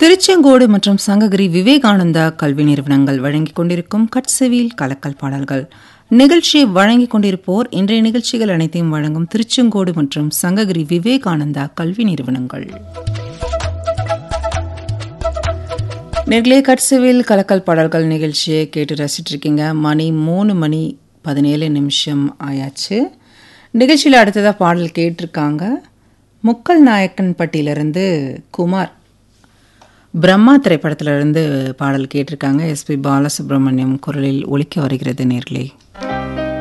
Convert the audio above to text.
திருச்செங்கோடு மற்றும் சங்ககிரி விவேகானந்தா கல்வி நிறுவனங்கள் வழங்கிக் கொண்டிருக்கும் கட்செவியில் கலக்கல் பாடல்கள் நிகழ்ச்சியை வழங்கிக் கொண்டிருப்போர் இன்றைய நிகழ்ச்சிகள் அனைத்தையும் வழங்கும் திருச்செங்கோடு மற்றும் சங்ககிரி விவேகானந்தா கல்வி நிறுவனங்கள் நேர்களே கட்செவியில் கலக்கல் பாடல்கள் நிகழ்ச்சியை கேட்டு ரசிச்சிட்டு இருக்கீங்க மணி மூணு மணி பதினேழு நிமிஷம் ஆயாச்சு நிகழ்ச்சியில் அடுத்ததாக பாடல் கேட்டிருக்காங்க முக்கல் நாயக்கன் பட்டியிலிருந்து குமார் பிரம்மா திரைப்படத்திலிருந்து பாடல் கேட்டிருக்காங்க எஸ்பி பாலசுப்ரமணியம் குரலில் ஒலிக்க வருகிறது நேர்களே